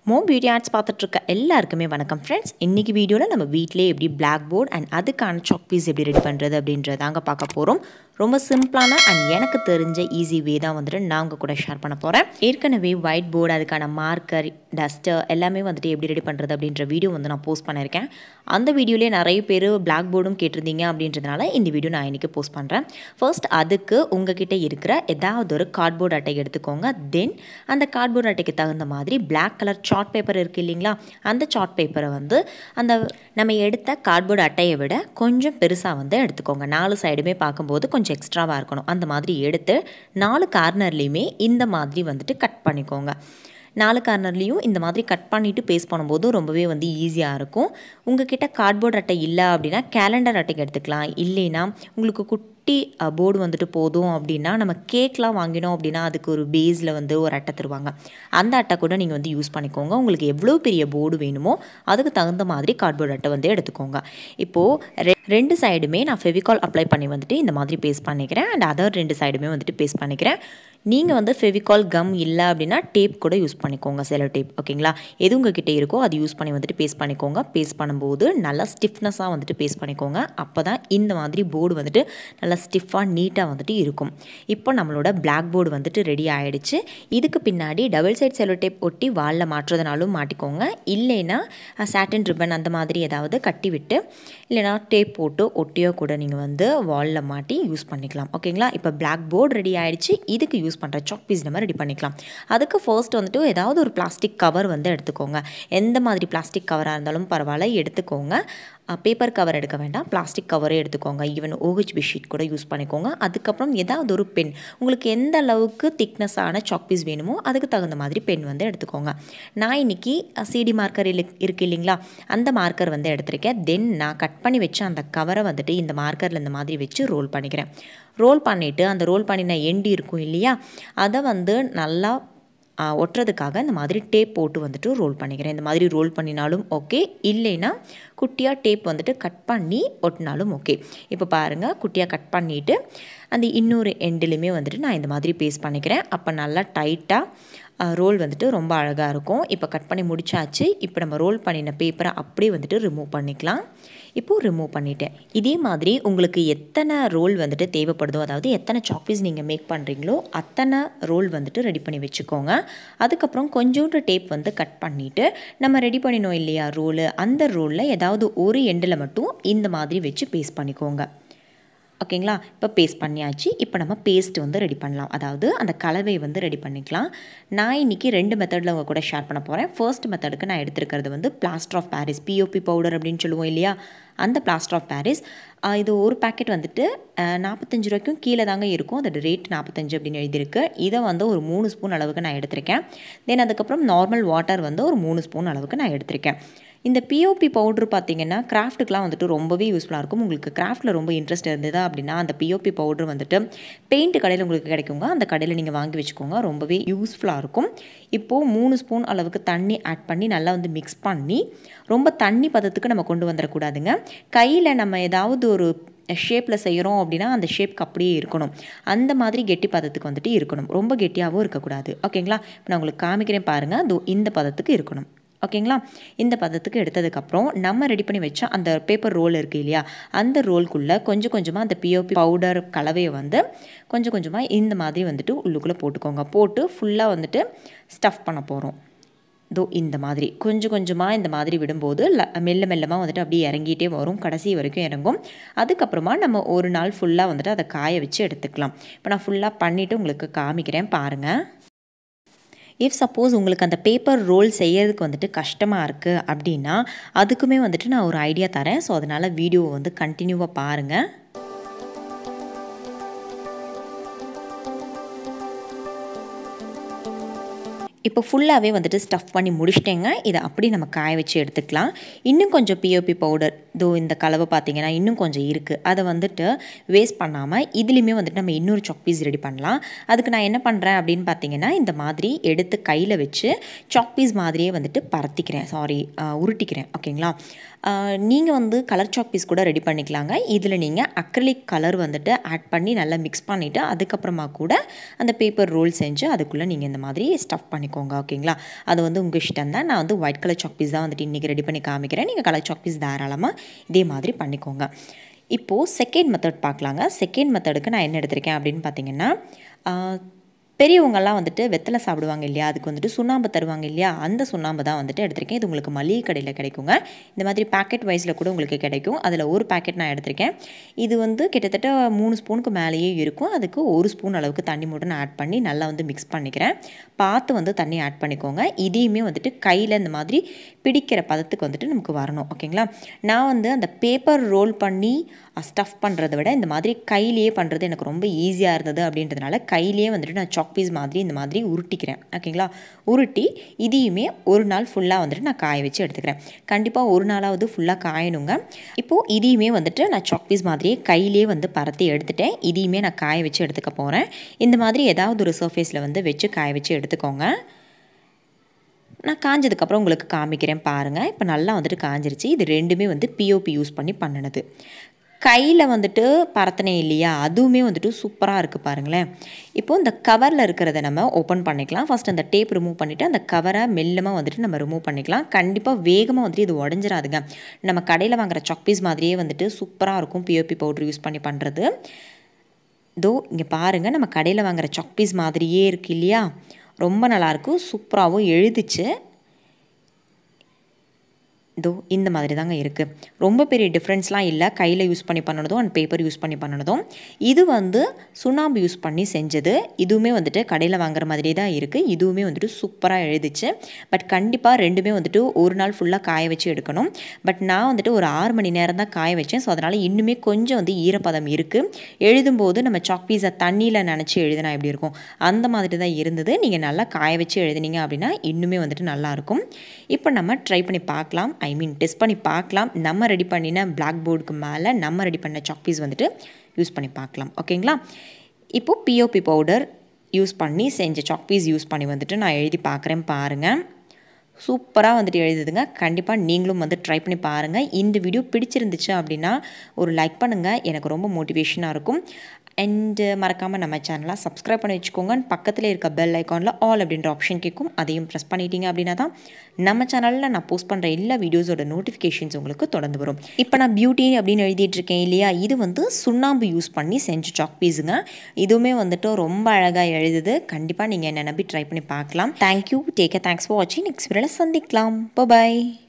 மோ beauty arts பார்த்துட்ருக்க எல்லாருக்குமே வணக்கம் ஃப்ரெண்ட்ஸ் இன்றைக்கி வீடியோவில் நம்ம வீட்டிலே எப்படி பிளாக் போர்ட் அண்ட் அதுக்கான சாக் பீஸ் எப்படி ரெடி பண்ணுறது அப்படின்றதாங்க பார்க்க போகிறோம் ரொம்ப சிம்பிளான அண்ட் எனக்கு தெரிஞ்ச ஈஸி வே தான் வந்துட்டு நான் உங்கள் கூட ஷேர் பண்ண போகிறேன் ஏற்கனவே ஒயிட் போர்டு அதுக்கான மார்க்கர் டஸ்டர் எல்லாமே வந்துட்டு எப்படி ரெடி பண்ணுறது அப்படின்ற வீடியோ வந்து நான் போஸ்ட் பண்ணியிருக்கேன் அந்த வீடியோலேயே நிறைய பேர் பிளாக் போர்டும் கேட்டிருந்தீங்க அப்படின்றதுனால இந்த வீடியோ நான் இன்றைக்கி போஸ்ட் பண்ணுறேன் ஃபர்ஸ்ட் அதுக்கு உங்ககிட்ட இருக்கிற ஏதாவது ஒரு கார்ட்போர்ட் அட்டை எடுத்துக்கோங்க தென் அந்த கார்ட்போர்ட் அட்டைக்கு தகுந்த மாதிரி பிளாக் கலர் சார்ட் பேப்பர் இருக்குது இல்லைங்களா அந்த சார்ட் பேப்பரை வந்து அந்த நம்ம எடுத்த கார்ட்போர்டு அட்டையை விட கொஞ்சம் பெருசாக வந்து எடுத்துக்கோங்க நாலு சைடுமே பார்க்கும்போது கொஞ்சம் எக்ஸ்ட்ராவாக இருக்கணும் அந்த மாதிரி எடுத்து நாலு கார்னர்லேயுமே இந்த மாதிரி வந்துட்டு கட் பண்ணிக்கோங்க நாலு கார்னர்லேயும் இந்த மாதிரி கட் பண்ணிவிட்டு பேஸ்ட் பண்ணும்போது ரொம்பவே வந்து ஈஸியாக இருக்கும் உங்ககிட்ட கார்ட்போர்ட் அட்டை இல்லை அப்படின்னா கேலண்டர் அட்டைக்கு எடுத்துக்கலாம் இல்லைன்னா உங்களுக்கு குட்டி போர்டு வந்துட்டு போதும் அப்படின்னா நம்ம கேக்லாம் வாங்கினோம் அப்படின்னா அதுக்கு ஒரு பேஸில் வந்து ஒரு அட்டை தருவாங்க அந்த அட்டை கூட நீங்கள் வந்து யூஸ் பண்ணிக்கோங்க உங்களுக்கு எவ்வளோ பெரிய போர்டு வேணுமோ அதுக்கு தகுந்த மாதிரி கார்ட்போர்ட் அட்டை வந்து எடுத்துக்கோங்க இப்போது ரெ ரெண்டு சைடுமே நான் ஃபெவிகால் அப்ளை பண்ணி வந்துட்டு இந்த மாதிரி பேஸ்ட் பண்ணிக்கிறேன் அண்ட் அதர் ரெண்டு சைடுமே வந்துட்டு பேஸ்ட் பண்ணிக்கிறேன் நீங்கள் வந்து ஃபெவிகால் கம் இல்லை அப்படின்னா டேப் கூட யூஸ் பண்ணிக்கோங்க செலோ டேப் ஓகேங்களா எது உங்ககிட்ட இருக்கோ அது யூஸ் பண்ணி வந்துட்டு பேஸ்ட் பண்ணிக்கோங்க பேஸ்ட் பண்ணும்போது நல்லா ஸ்டிஃப்னஸாக வந்துட்டு பேஸ்ட் பண்ணிக்கோங்க அப்போ தான் இந்த மாதிரி போர்டு வந்துட்டு நல்லா ஸ்டிஃபாக நீட்டாக வந்துட்டு இருக்கும் இப்போ நம்மளோட பிளாக் போர்டு வந்துட்டு ரெடி ஆகிடுச்சு இதுக்கு பின்னாடி டபுள் சைட் செலோ டேப் ஒட்டி வாலில் மாற்றுறதுனாலும் மாட்டிக்கோங்க இல்லைன்னா சாட்டன் ரிப்பன் அந்த மாதிரி ஏதாவது கட்டி விட்டு இல்லைனா டேப் போட்டு ஒட்டியோ கூட நீங்கள் வந்து வாலில் மாட்டி யூஸ் பண்ணிக்கலாம் ஓகேங்களா இப்போ பிளாக் போர்டு ரெடி ஆகிடுச்சு இதுக்கு யூஸ் பண்ணுற சாக் பீஸ் நம்ம ரெடி பண்ணிக்கலாம் அதுக்கு ஃபர்ஸ்ட் வந்துட்டு ஏதாவது ஒரு பிளாஸ்டிக் கவர் வந்து எடுத்துக்கோங்க எந்த மாதிரி பிளாஸ்டிக் கவராக இருந்தாலும் பரவாயில்ல எடுத்துக்கோங்க பேப்பர் கவர் எடுக்க வேண்டாம் பிளாஸ்டிக் கவரே எடுத்துக்கோங்க ஈவன் ஓஹெச்பி ஷீட் கூட யூஸ் பண்ணிக்கோங்க அதுக்கப்புறம் ஏதாவது ஒரு பென் உங்களுக்கு எந்த அளவுக்கு திக்னஸான சாக் பீஸ் வேணுமோ அதுக்கு தகுந்த மாதிரி பென் வந்து எடுத்துக்கோங்க நான் இன்றைக்கி சிடி மார்க்கர் இருக்கு இல்லைங்களா அந்த மார்க்கர் வந்து எடுத்திருக்கேன் தென் நான் கட் பண்ணி வச்ச அந்த கவரை வந்துட்டு இந்த மார்க்கரில் இந்த மாதிரி வச்சு ரோல் பண்ணிக்கிறேன் ரோல் பண்ணிவிட்டு அந்த ரோல் பண்ணின எண்டி இருக்கும் இல்லையா அதை வந்து நல்லா ஒட்டுறதுக்காக இந்த மாதிரி டேப் போட்டு வந்துட்டு ரோல் பண்ணிக்கிறேன் இந்த மாதிரி ரோல் பண்ணினாலும் ஓகே இல்லைன்னா குட்டியாக டேப் வந்துட்டு கட் பண்ணி ஒட்டினாலும் ஓகே இப்போ பாருங்கள் குட்டியாக கட் பண்ணிவிட்டு அந்த இன்னொரு எண்டுலையுமே வந்துட்டு நான் இந்த மாதிரி பேஸ்ட் பண்ணிக்கிறேன் அப்போ நல்லா டைட்டாக ரோல் வந்துட்டு ரொம்ப அழகாக இருக்கும் இப்போ கட் பண்ணி முடிச்சாச்சு இப்போ நம்ம ரோல் பண்ணின பேப்பரை அப்படியே வந்துட்டு ரிமூவ் பண்ணிக்கலாம் இப்போது ரிமூவ் பண்ணிட்டேன் இதே மாதிரி உங்களுக்கு எத்தனை ரோல் வந்துட்டு தேவைப்படுதோ அதாவது எத்தனை சாக்பீஸ் நீங்கள் மேக் பண்ணுறீங்களோ அத்தனை ரோல் வந்துட்டு ரெடி பண்ணி வச்சுக்கோங்க அதுக்கப்புறம் கொஞ்சோண்டு டேப் வந்து கட் பண்ணிவிட்டு நம்ம ரெடி பண்ணினோம் இல்லையா ரோலு அந்த ரோலில் ஏதாவது ஒரு எண்டில் மட்டும் இந்த மாதிரி வச்சு பேஸ்ட் பண்ணிக்கோங்க ஓகேங்களா இப்போ பேஸ்ட் பண்ணியாச்சு இப்போ நம்ம பேஸ்ட் வந்து ரெடி பண்ணலாம் அதாவது அந்த கலவை வந்து ரெடி பண்ணிக்கலாம் நான் இன்றைக்கி ரெண்டு மெத்தடில் உங்கள் கூட ஷேர் பண்ண போகிறேன் ஃபர்ஸ்ட் மெத்தடுக்கு நான் எடுத்துருக்கிறது வந்து plaster of Paris POP powder அப்படின்னு சொல்லுவோம் இல்லையா அந்த பிளாஸ்டர் ஆஃப் பாரிஸ் இது ஒரு பேக்கெட் வந்துட்டு நாற்பத்தஞ்சு ரூபாய்க்கும் கீழே தாங்க இருக்கும் அதோட ரேட் நாற்பத்தஞ்சு அப்படின்னு எழுதியிருக்கு இதை வந்து ஒரு மூணு ஸ்பூன் அளவுக்கு நான் எடுத்திருக்கேன் தென் அதுக்கப்புறம் நார்மல் வாட்டர் வந்து ஒரு மூணு ஸ்பூன் அளவுக்கு நான் எடுத்திருக்கேன் இந்த பிஓபி பவுட்ரு பார்த்தீங்கன்னா கிராஃப்ட்டுக்கெலாம் வந்துட்டு ரொம்பவே யூஸ்ஃபுல்லாக இருக்கும் உங்களுக்கு கிராஃப்ட்டில் ரொம்ப இன்ட்ரெஸ்ட் இருந்ததா அப்படின்னா அந்த பிஓபி பவுட்ரு வந்துட்டு பெயிண்ட் கடையில் உங்களுக்கு கிடைக்குங்க அந்த கடையில் நீங்கள் வாங்கி வச்சுக்கோங்க ரொம்பவே யூஸ்ஃபுல்லாக இருக்கும் இப்போது மூணு ஸ்பூன் அளவுக்கு தண்ணி ஆட் பண்ணி நல்லா வந்து மிக்ஸ் பண்ணி ரொம்ப தண்ணி பதத்துக்கு நம்ம கொண்டு வந்துடக்கூடாதுங்க கையில் நம்ம ஏதாவது ஒரு ஷேப்பில் செய்கிறோம் அப்படின்னா அந்த ஷேப்க்கு அப்படியே இருக்கணும் அந்த மாதிரி கெட்டி பதத்துக்கு வந்துட்டு இருக்கணும் ரொம்ப கெட்டியாகவும் இருக்கக்கூடாது ஓகேங்களா இப்போ நான் உங்களுக்கு காமிக்கிறேன் பாருங்கள் அது இந்த பதத்துக்கு இருக்கணும் ஓகேங்களா இந்த பதத்துக்கு எடுத்ததுக்கப்புறம் நம்ம ரெடி பண்ணி வச்ச அந்த பேப்பர் ரோல் இருக்குது இல்லையா அந்த ரோல்குள்ளே கொஞ்சம் கொஞ்சமாக அந்த பிஓபி பவுடர் கலவையை வந்து கொஞ்சம் கொஞ்சமாக இந்த மாதிரி வந்துட்டு உள்ளுக்குள்ளே போட்டுக்கோங்க போட்டு ஃபுல்லாக வந்துட்டு ஸ்டஃப் பண்ண போகிறோம் தோ இந்த மாதிரி கொஞ்சம் கொஞ்சமாக இந்த மாதிரி விடும்போது மெல்ல மெல்லமாக வந்துட்டு அப்படியே இறங்கிட்டே வரும் கடைசி வரைக்கும் இறங்கும் அதுக்கப்புறமா நம்ம ஒரு நாள் ஃபுல்லாக வந்துட்டு அதை காய வச்சு எடுத்துக்கலாம் இப்போ நான் ஃபுல்லாக பண்ணிவிட்டு உங்களுக்கு காமிக்கிறேன் பாருங்கள் இஃப் சப்போஸ் உங்களுக்கு அந்த பேப்பர் ரோல் செய்யறதுக்கு வந்துட்டு கஷ்டமாக இருக்குது அப்படின்னா அதுக்குமே வந்துட்டு நான் ஒரு ஐடியா தரேன் ஸோ அதனால் வீடியோவை வந்து கண்டினியூவாக பாருங்கள் இப்போ ஃபுல்லாகவே வந்துட்டு ஸ்டஃப் பண்ணி முடிச்சிட்டேங்க இதை அப்படி நம்ம காய வச்சு எடுத்துக்கலாம் இன்னும் கொஞ்சம் பிஓபி பவுடர் இதோ இந்த கலவை பார்த்தீங்கன்னா இன்னும் கொஞ்சம் இருக்குது அதை வந்துட்டு வேஸ்ட் பண்ணாமல் இதுலேயுமே வந்துட்டு நம்ம இன்னொரு சாக் பீஸ் ரெடி பண்ணலாம் அதுக்கு நான் என்ன பண்ணுறேன் அப்படின்னு பார்த்தீங்கன்னா இந்த மாதிரி எடுத்து கையில் வச்சு சாக் பீஸ் மாதிரியே வந்துட்டு பரத்திக்கிறேன் சாரி உருட்டிக்கிறேன் ஓகேங்களா நீங்கள் வந்து கலர் சாக் பீஸ் கூட ரெடி பண்ணிக்கலாங்க இதில் நீங்கள் அக்ரலிக் கலர் வந்துட்டு ஆட் பண்ணி நல்லா மிக்ஸ் பண்ணிவிட்டு அதுக்கப்புறமா கூட அந்த பேப்பர் ரோல் செஞ்சு அதுக்குள்ளே நீங்கள் இந்த மாதிரி ஸ்டஃப் பண்ணிக்கோங்க ஓகேங்களா அது வந்து உங்கள் இஷ்டம் தான் நான் வந்து ஒயிட் கலர் சாக் பீஸ் தான் வந்துட்டு இன்றைக்கி ரெடி பண்ணி காமிக்கிறேன் நீங்கள் கலர் சாக் பீஸ் தாராளமாக இதே மாதிரி பண்ணிக்கோங்க இப்போது செகண்ட் மெத்தட் பார்க்கலாங்க செகண்ட் மெத்தடுக்கு நான் என்ன எடுத்திருக்கேன் அப்படின்னு பார்த்தீங்கன்னா பெரியவங்கெல்லாம் வந்துட்டு வெத்தலை சாப்பிடுவாங்க இல்லையா அதுக்கு வந்துட்டு சுண்ணாம்பு தருவாங்க இல்லையா அந்த சுண்ணாம்பு தான் வந்துட்டு எடுத்திருக்கேன் இது உங்களுக்கு மளிகை கடையில் கிடைக்குங்க இந்த மாதிரி பேக்கெட் வைஸில் கூட உங்களுக்கு கிடைக்கும் அதில் ஒரு பேக்கெட் நான் எடுத்திருக்கேன் இது வந்து கிட்டத்தட்ட மூணு ஸ்பூனுக்கு மேலேயே இருக்கும் அதுக்கு ஒரு ஸ்பூன் அளவுக்கு தண்ணி மட்டும் நான் ஆட் பண்ணி நல்லா வந்து மிக்ஸ் பண்ணிக்கிறேன் பார்த்து வந்து தண்ணி ஆட் பண்ணிக்கோங்க இதையுமே வந்துட்டு கையில் இந்த மாதிரி பிடிக்கிற பதத்துக்கு வந்துட்டு நமக்கு வரணும் ஓகேங்களா நான் வந்து அந்த பேப்பர் ரோல் பண்ணி ஸ்டஃப் பண்ணுறத விட இந்த மாதிரி கையிலேயே பண்ணுறது எனக்கு ரொம்ப ஈஸியாக இருந்தது அப்படின்றதுனால கையிலேயே வந்துட்டு நான் சாக் பீஸ் மாதிரி இந்த மாதிரி உருட்டிக்கிறேன் ஓகேங்களா உருட்டி இதையுமே ஒரு நாள் ஃபுல்லாக வந்துட்டு நான் காய வச்சு எடுத்துக்கிறேன் கண்டிப்பாக ஒரு நாளாவது ஃபுல்லாக காயணுங்க இப்போது இதையுமே வந்துட்டு நான் சாக் பீஸ் மாதிரியே கையிலே வந்து பரத்தி எடுத்துட்டேன் இதையுமே நான் காய வச்சு எடுத்துக்க போகிறேன் இந்த மாதிரி ஏதாவது ஒரு சர்ஃபேஸில் வந்து வச்சு காய வச்சு எடுத்துக்கோங்க நான் காஞ்சதுக்கப்புறம் உங்களுக்கு காமிக்கிறேன் பாருங்கள் இப்போ நல்லா வந்துட்டு காஞ்சிருச்சு இது ரெண்டுமே வந்து பிஓபி யூஸ் பண்ணி பண்ணினது கையில் வந்துட்டு பரத்தினேன் இல்லையா அதுவுமே வந்துட்டு சூப்பராக இருக்குது பாருங்களேன் இப்போது இந்த கவரில் இருக்கிறத நம்ம ஓப்பன் பண்ணிக்கலாம் ஃபஸ்ட் அந்த டேப் ரிமூவ் பண்ணிவிட்டு அந்த கவரை மெல்லமாக வந்துட்டு நம்ம ரிமூவ் பண்ணிக்கலாம் கண்டிப்பாக வேகமாக வந்துட்டு இது உடஞ்சிராதுங்க நம்ம கடையில் வாங்குற சாக்பீஸ் மாதிரியே வந்துட்டு சூப்பராக இருக்கும் பிஓபி பவுட்ரு யூஸ் பண்ணி பண்ணுறது இதோ இங்கே பாருங்கள் நம்ம கடையில் வாங்குற சாக்பீஸ் மாதிரியே இருக்குது இல்லையா ரொம்ப நல்லாயிருக்கும் சூப்பராகவும் எழுதிச்சு இதோ இந்த மாதிரி தாங்க இருக்குது ரொம்ப பெரிய டிஃப்ரென்ஸ்லாம் இல்லை கையில் யூஸ் பண்ணி பண்ணனதும் அண்ட் பேப்பர் யூஸ் பண்ணி பண்ணனதும் இது வந்து சுண்ணாம்பு யூஸ் பண்ணி செஞ்சது இதுவுமே வந்துட்டு கடையில் வாங்குற மாதிரியே தான் இருக்குது இதுவுமே வந்துட்டு சூப்பராக எழுதிச்சு பட் கண்டிப்பாக ரெண்டுமே வந்துட்டு ஒரு நாள் ஃபுல்லாக காய வச்சு எடுக்கணும் பட் நான் வந்துட்டு ஒரு ஆறு மணி நேரம் தான் காய வச்சேன் ஸோ அதனால் இன்னுமே கொஞ்சம் வந்து ஈரப்பதம் இருக்குது எழுதும்போது நம்ம சாக் பீஸை தண்ணியில் நினச்சி எழுதினா எப்படி இருக்கும் அந்த மாதிரி தான் இருந்தது நீங்கள் நல்லா காய வச்சு எழுதினீங்க அப்படின்னா இன்னுமே வந்துட்டு நல்லாயிருக்கும் இப்போ நம்ம ட்ரை பண்ணி பார்க்கலாம் ஐ மீன் டெஸ்ட் பண்ணி பார்க்கலாம் நம்ம ரெடி பண்ணின பிளாக் போர்டுக்கு மேலே நம்ம ரெடி பண்ண சாக் பீஸ் வந்துட்டு யூஸ் பண்ணி பார்க்கலாம் ஓகேங்களா இப்போது பிஓபி பவுடர் யூஸ் பண்ணி செஞ்ச சாக் பீஸ் யூஸ் பண்ணி வந்துட்டு நான் எழுதி பார்க்குறேன் பாருங்கள் சூப்பராக வந்துட்டு எழுதுதுங்க கண்டிப்பாக நீங்களும் வந்து ட்ரை பண்ணி பாருங்கள் இந்த வீடியோ பிடிச்சிருந்துச்சு அப்படின்னா ஒரு லைக் பண்ணுங்கள் எனக்கு ரொம்ப மோட்டிவேஷனாக இருக்கும் அண்டு மறக்காமல் நம்ம சேனலை சப்ஸ்கிரைப் பண்ணி வச்சுக்கோங்க பக்கத்தில் இருக்க பெல் ஐக்கானில் ஆல் அப்படின்ற ஆப்ஷன் கேட்கும் அதையும் ப்ரெஸ் பண்ணிட்டீங்க அப்படின்னா தான் நம்ம சேனலில் நான் போஸ்ட் பண்ணுற எல்லா வீடியோஸோட நோட்டிஃபிகேஷன்ஸ் உங்களுக்கு தொடர்ந்து வரும் இப்போ நான் பியூட்டி அப்படின்னு எழுதிட்டு இருக்கேன் இல்லையா இது வந்து சுண்ணாம்பு யூஸ் பண்ணி செஞ்ச சாக் பீஸுங்க இதுவுமே வந்துட்டு ரொம்ப அழகாக எழுதுது கண்டிப்பாக நீங்கள் என்ன நம்பி ட்ரை பண்ணி பார்க்கலாம் தேங்க்யூ டேக் தேங்க்ஸ் ஃபார் வாட்சிங் நெக்ஸ்ட் வீடியோவில் சந்திக்கலாம் பாய்